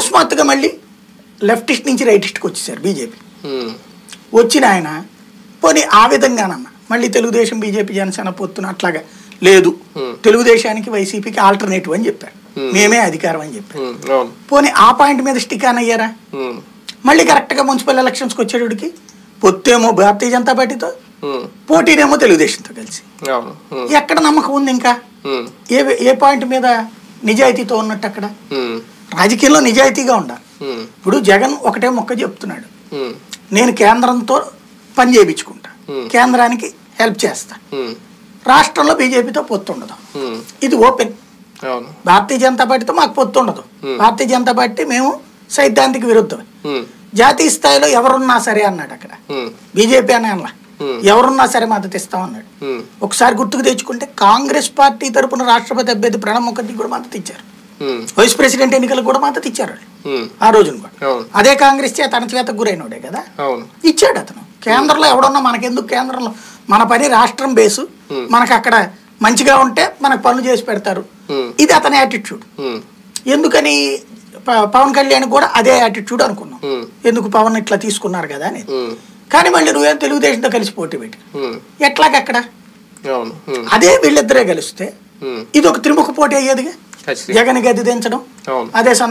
అకస్మాత్తుగా మళ్ళీ లెఫ్టిస్ట్ నుంచి రైటిస్ట్కి వచ్చేసారు బీజేపీ ఉమ్, వచ్చిన ఆయన పోనీ ఆ విధంగానన్న మళ్ళీ తెలుగుదేశం బీజేపీ జనసేన పొత్తున అట్లాగా లేదు Hmm. తెలుగుదేశానికి వైసీపీకి ఆల్టర్నేటివ్ అని చెప్పారు Hmm. మేమే అధికారం అని చెప్పారు ఉమ్, అవును పోనీ ఆ పాయింట్ మీద స్టిక్ ఆన్ అయ్యారా ఉమ్, మళ్ళీ కరెక్ట్గా మున్సిపల్ ఎలక్షన్స్కి వచ్చేటోడికి పొత్తేమో భారతీయ జనతా పార్టీతో ఉమ్, పోటీనేమో తెలుగుదేశంతో కలిసి అవును ఉమ్, ఎక్కడ నమ్మకం ఉంది ఇంకా ఉమ్, ఏ ఏ పాయింట్ మీద నిజాయితీతో ఉన్నట్టు అక్కడ ఉమ్, రాజకీయంలో నిజాయితీగా ఉండాలి ఉమ్, ఇప్పుడు జగన్ ఒకటే మొక్క చెప్తున్నాడు ఉమ్, నేను కేంద్రంతో పని చేయించుకుంటా Hmm. కేంద్రానికి హెల్ప్ చేస్తా ఉమ్, రాష్ట్రంలో బీజేపీతో పొత్తు ఉండదు ఉమ్, ఇది ఓపెన్ అవును భారతీయ జనతా పార్టీతో మాకు పొత్తు ఉండదు Hmm. భారతీయ జనతా పార్టీ మేము సైద్ధాంతిక విరుద్ధమే ఉమ్, జాతీయ స్థాయిలో ఎవరున్నా సరే అన్నాడు అక్కడ ఉమ్, బీజేపీ అని అనలా Hmm. ఎవరున్నా సరే మద్దతు ఇస్తామన్నాడు ఉమ్, ఒకసారి గుర్తుకు తెచ్చుకుంటే కాంగ్రెస్ పార్టీ తరపున రాష్ట్రపతి అభ్యర్థి ప్రణబ్ ముఖర్జీ కూడా మద్దతు ఇచ్చారు ఉమ్, వైస్ ప్రెసిడెంట్ ఎన్నికలకు కూడా మద్దతు ఇచ్చారు వాళ్ళు ఉమ్, ఆ రోజున కూడా అవును అదే కాంగ్రెస్ చేత అణచివేతకు గురైనోడే కదా అవును ఇచ్చాడు అతను కేంద్రంలో ఎవడన్నా మనకెందుకు కేంద్రంలో మన పని రాష్ట్రం బేసు Hmm. మనకు అక్కడ మంచిగా ఉంటే మనకు పనులు చేసి పెడతారు Hmm. ఇది అతని యాటిట్యూడ్ ఉమ్, ఎందుకని ప- పవన్ కళ్యాణ్ కూడా అదే యాటిట్యూడ్ అనుకున్నాం Hmm. ఎందుకు పవన్ ఇట్లా తీసుకున్నారు కదా అని ఉమ్, కానీ మళ్ళీ నువ్వేం తెలుగుదేశంతో కలిసి పోటీ పెట్టి ఉమ్, ఎట్లాగక్కడ అవును ఉమ్, అదే వీళ్ళిద్దరే కలిస్తే ఉమ్, ఇది ఒక త్రిముఖ పోటీ అయ్యేదిగా ఖచ్చితంగా జగన్ గది దించడం అవును అదే సం-